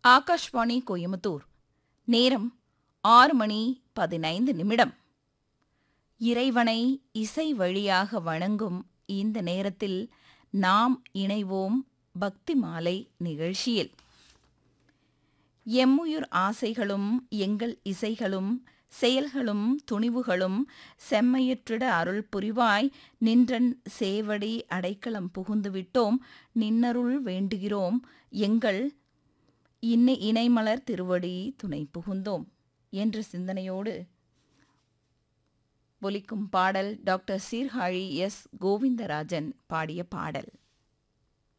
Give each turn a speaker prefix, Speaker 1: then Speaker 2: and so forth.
Speaker 1: ஆகாஷ்வாணி கோயமுத்தூர் நேரம் ஆறு மணி பதினைந்து நிமிடம் இறைவனை இசை வழியாக வணங்கும் இந்த நேரத்தில் நாம் இணைவோம் பக்தி மாலை நிகழ்ச்சியில் எம்முயிர் ஆசைகளும் எங்கள் இசைகளும் செயல்களும் துணிவுகளும் செம்மையுற்றிட அருள் புரிவாய் நின்றன் சேவடி அடைக்கலம் புகுந்துவிட்டோம் நின்னருள் வேண்டுகிறோம் எங்கள் இன்ன இணைமலர் திருவடி துணை புகுந்தோம் என்ற சிந்தனையோடு ஒலிக்கும் பாடல் டாக்டர் சீர்காழி எஸ் கோவிந்தராஜன் பாடிய பாடல்